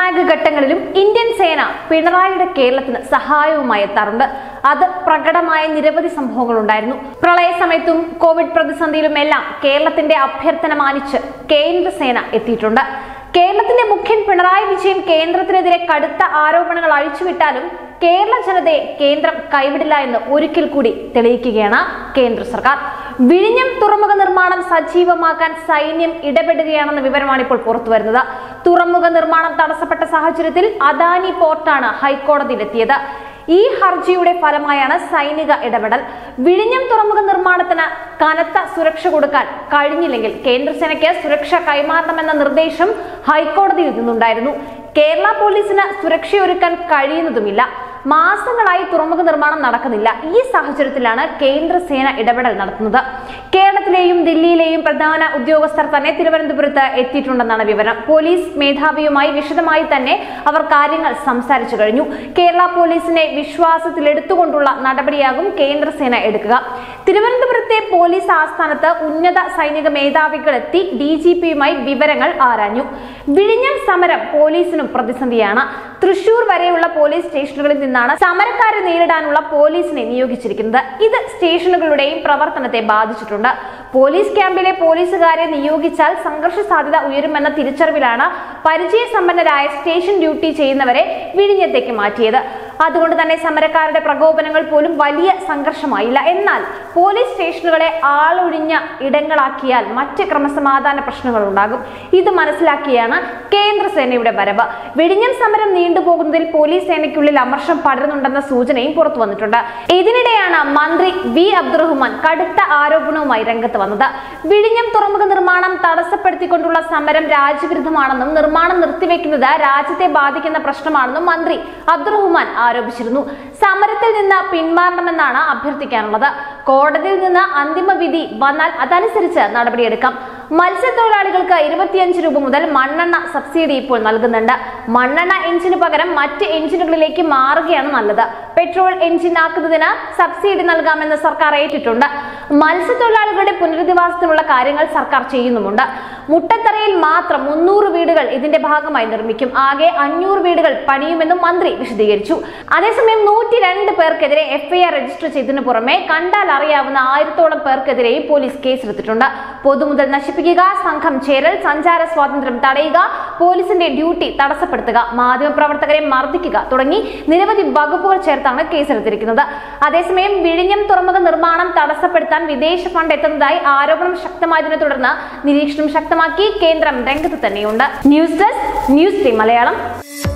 നിർണായക ഘട്ടങ്ങളിലും ഇന്ത്യൻ സേന പിണറായിയുടെ കേരളത്തിന് സഹായവുമായി എത്താറുണ്ട് അത് പ്രകടമായ നിരവധി സംഭവങ്ങൾ ഉണ്ടായിരുന്നു പ്രളയ സമയത്തും കോവിഡ് പ്രതിസന്ധിയിലുമെല്ലാം കേരളത്തിന്റെ അഭ്യർത്ഥന മാനിച്ച് കേന്ദ്ര സേന എത്തിയിട്ടുണ്ട് കേരളത്തിന്റെ മുഖ്യൻ പിണറായി വിജയൻ കേന്ദ്രത്തിനെതിരെ കടുത്ത ആരോപണങ്ങൾ അഴിച്ചുവിട്ടാലും കേരള ജനതയെ കേന്ദ്രം കൈവിടില്ല എന്ന് ഒരിക്കൽ കൂടി തെളിയിക്കുകയാണ് കേന്ദ്ര സർക്കാർ വിഴിഞ്ഞം തുറമുഖ നിർമ്മാണം സജീവമാക്കാൻ സൈന്യം ഇടപെടുകയാണെന്ന വിവരമാണ് ഇപ്പോൾ പുറത്തുവരുന്നത് തുറമുഖ നിർമ്മാണം തടസ്സപ്പെട്ട സാഹചര്യത്തിൽ അദാനി പോർട്ടാണ് ഹൈക്കോടതിയിലെത്തിയത് ഈ ഹർജിയുടെ ഫലമായാണ് സൈനിക ഇടപെടൽ വിഴിഞ്ഞം തുറമുഖ നിർമ്മാണത്തിന് കനത്ത സുരക്ഷ കൊടുക്കാൻ കഴിഞ്ഞില്ലെങ്കിൽ കേന്ദ്രസേനയ്ക്ക് സുരക്ഷ കൈമാറണമെന്ന നിർദ്ദേശം ഹൈക്കോടതിയിൽ നിന്നുണ്ടായിരുന്നു കേരള പോലീസിന് സുരക്ഷയൊരുക്കാൻ കഴിയുന്നതുമില്ല മാസങ്ങളായി തുറമുഖ നിർമ്മാണം നടക്കുന്നില്ല ഈ സാഹചര്യത്തിലാണ് കേന്ദ്രസേന ഇടപെടൽ നടത്തുന്നത് കേരളത്തിലെയും ദില്ലിയിലെയും പ്രധാന ഉദ്യോഗസ്ഥർ തന്നെ തിരുവനന്തപുരത്ത് എത്തിയിട്ടുണ്ടെന്നാണ് വിവരം പോലീസ് മേധാവിയുമായി വിശദമായി തന്നെ അവർ കാര്യങ്ങൾ സംസാരിച്ചു കഴിഞ്ഞു കേരള പോലീസിനെ വിശ്വാസത്തിലെടുത്തുകൊണ്ടുള്ള നടപടിയാകും കേന്ദ്രസേന എടുക്കുക തിരുവനന്തപുരത്തെ പോലീസ് ആസ്ഥാനത്ത് ഉന്നത സൈനിക മേധാവികൾ എത്തി ഡി ജി പിയുമായി വിവരങ്ങൾ ആരാഞ്ഞു വിഴിഞ്ഞം സമരം പോലീസിനും പ്രതിസന്ധിയാണ് തൃശൂർ വരെയുള്ള പോലീസ് സ്റ്റേഷനുകളിൽ നിന്നാണ് സമരക്കാരെ നേരിടാനുള്ള പോലീസിനെ നിയോഗിച്ചിരിക്കുന്നത് ഇത് സ്റ്റേഷനുകളുടെയും പ്രവർത്തനത്തെ ബാധിച്ചിട്ടുണ്ട് പോലീസ് ക്യാമ്പിലെ പോലീസുകാരെ നിയോഗിച്ചാൽ സംഘർഷ സാധ്യത ഉയരുമെന്ന തിരിച്ചറിവിലാണ് പരിചയസമ്പന്നരായ സ്റ്റേഷൻ ഡ്യൂട്ടി ചെയ്യുന്നവരെ വിഴിഞ്ഞത്തേക്ക് മാറ്റിയത് അതുകൊണ്ട് തന്നെ സമരക്കാരുടെ പ്രകോപനങ്ങൾ പോലും വലിയ സംഘർഷമായില്ല എന്നാൽ പോലീസ് സ്റ്റേഷനുകളെ ആളൊഴിഞ്ഞ ഇടങ്ങളാക്കിയാൽ മറ്റ് ക്രമസമാധാന പ്രശ്നങ്ങൾ ഉണ്ടാകും ഇത് മനസ്സിലാക്കിയാണ് കേന്ദ്രസേനയുടെ വരവ് വിഴിഞ്ഞം സമരം നീണ്ടുപോകുന്നതിൽ പോലീസ് സേനയ്ക്കുള്ളിൽ അമർഷം പടരുന്നുണ്ടെന്ന സൂചനയും പുറത്തു വന്നിട്ടുണ്ട് ഇതിനിടെയാണ് മന്ത്രി വി അബ്ദുറഹ്മാൻ കടുത്ത ആരോപണവുമായി രംഗത്ത് വന്നത് വിഴിഞ്ഞം തുറമുഖ നിർമ്മാണം തടസ്സപ്പെടുത്തിക്കൊണ്ടുള്ള സമരം രാജ്യവിരുദ്ധമാണെന്നും നിർമ്മാണം നിർത്തിവെക്കുന്നത് രാജ്യത്തെ ബാധിക്കുന്ന പ്രശ്നമാണെന്നും മന്ത്രി അബ്ദുറഹ്മാൻ ആരോപിച്ചിരുന്നു സമരത്തിൽ നിന്ന് പിന്മാറണമെന്നാണ് അഭ്യർത്ഥിക്കാനുള്ളത് കോടതിയിൽ നിന്ന് അന്തിമ വിധി വന്നാൽ അതനുസരിച്ച് നടപടിയെടുക്കാം മത്സ്യത്തൊഴിലാളികൾക്ക് ഇരുപത്തിയഞ്ച് രൂപ മുതൽ മണ്ണെണ്ണ സബ്സിഡി ഇപ്പോൾ നൽകുന്നുണ്ട് മണ്ണെണ്ണ എഞ്ചിന് പകരം മറ്റ് എഞ്ചിനുകളിലേക്ക് മാറുകയാണ് നല്ലത് പെട്രോൾ എഞ്ചിൻ ആക്കുന്നതിന് സബ്സിഡി നൽകാമെന്ന് സർക്കാർ ഏറ്റിട്ടുണ്ട് മത്സ്യത്തൊഴിലാളികളുടെ പുനരധിവാസത്തിനുള്ള കാര്യങ്ങൾ സർക്കാർ ചെയ്യുന്നുമുണ്ട് മുട്ടത്തറയിൽ മാത്രം മുന്നൂറ് വീടുകൾ ഇതിന്റെ ഭാഗമായി നിർമ്മിക്കും ആകെ അഞ്ഞൂറ് വീടുകൾ പണിയുമെന്നും മന്ത്രി വിശദീകരിച്ചു അതേസമയം നൂറ്റി രണ്ട് പേർക്കെതിരെ എഫ്ഐആർ രജിസ്റ്റർ ചെയ്തതിനു പുറമെ കണ്ടാൽ അറിയാവുന്ന ആയിരത്തോളം പേർക്കെതിരെയും പോലീസ് കേസെടുത്തിട്ടുണ്ട് പൊതുമുതൽ നശിപ്പിക്കുക സംഘം ചേരൽ സഞ്ചാര സ്വാതന്ത്ര്യം തടയുക പോലീസിന്റെ ഡ്യൂട്ടി തടസ്സപ്പെടുത്തുക മാധ്യമപ്രവർത്തകരെ മർദ്ദിക്കുക തുടങ്ങി നിരവധി വകുപ്പുകൾ ചേർത്താണ് കേസെടുത്തിരിക്കുന്നത് അതേസമയം വിഴിഞ്ഞം തുറമുഖ നിർമ്മാണം തടസ്സപ്പെടുത്താൻ വിദേശ ഫണ്ട് എത്തുന്നതായി ആരോപണം ശക്തമായതിനെ തുടർന്ന് നിരീക്ഷണം ശക്തമാക്കി കേന്ദ്രം രംഗത്ത് തന്നെയുണ്ട് news desk news team Malayalam